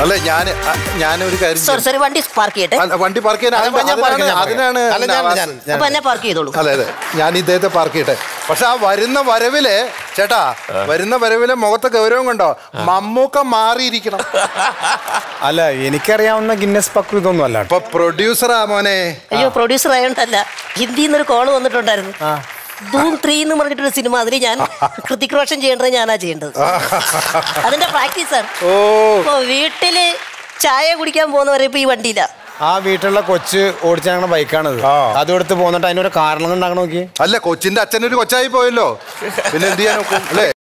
അല്ല ഞാൻ ഞാനൊരു കാര്യം സോറി ചെയ്യാം. സോറി വണ്ടി പാർക്ക് ചെയ്യട്ടെ അല്ല, വണ്ടി പാർക്ക് ചെയ്യാൻ അല്ല, ഞാൻ park ചെയ്യാം, ഞാൻ park അതിനാണ് ചെയ്യാം. അല്ല, ഞാൻ- നവാസ്. ഞാൻ- ഞാൻ- അപ്പൊ എന്നെ പാർക്ക് ചെയ്തോളൂ അതെ അതെ ഞാൻ ഇദ്ദേഹത്തെ പാർക്ക് ചെയ്യട്ടെ പക്ഷെ ആ വരുന്ന വരവില് ചേട്ടാ വരുന്ന വരവിലെ മുഖത്തെ ഗൗരവം കണ്ടോ മമ്മൂക്ക മാറിയിരിക്കണം അല്ല എനിക്കറിയാവുന്ന ഗിന്നസ് പക്രു ഇതൊന്നും അല്ല ഇപ്പൊ പ്രൊഡ്യൂസറാ മോനെ അയ്യോ പ്രൊഡ്യൂസർ ആയതുകൊണ്ടല്ല ഹിന്ദിയിൽ നിന്നൊരു കോള് വന്നിട്ടുണ്ടായിരുന്നു ധൂം ത്രീ എന്ന് പറഞ്ഞിട്ടൊരു സിനിമ അതിൽ ഞാൻ കൃതിക് റോഷൻ ചെയ്യേണ്ടത് ഞാനാ ചെയ്യേണ്ടത് അതിന്റെ പ്രാക്ടീസാണ് ഓ ഇപ്പൊ വീട്ടില് ചായ കുടിക്കാൻ പോകുന്നവരെ ഇപ്പൊ ഈ വണ്ടിയില്ല ആ വീട്ടിലുള്ള കൊച്ച് ഓടിച്ചാണ് ബൈക്കാണത് ആ. അത് എടുത്ത് പോന്നിട്ട് അതിനൊരു കാരണം ഉണ്ടാക്കണം നോക്കി അല്ല കൊച്ചിന്റെ അച്ഛനൊരു കൊച്ചായി പോയല്ലോ പിന്നെ എന്ത് ചെയ്യാൻ നോക്കും അല്ലേ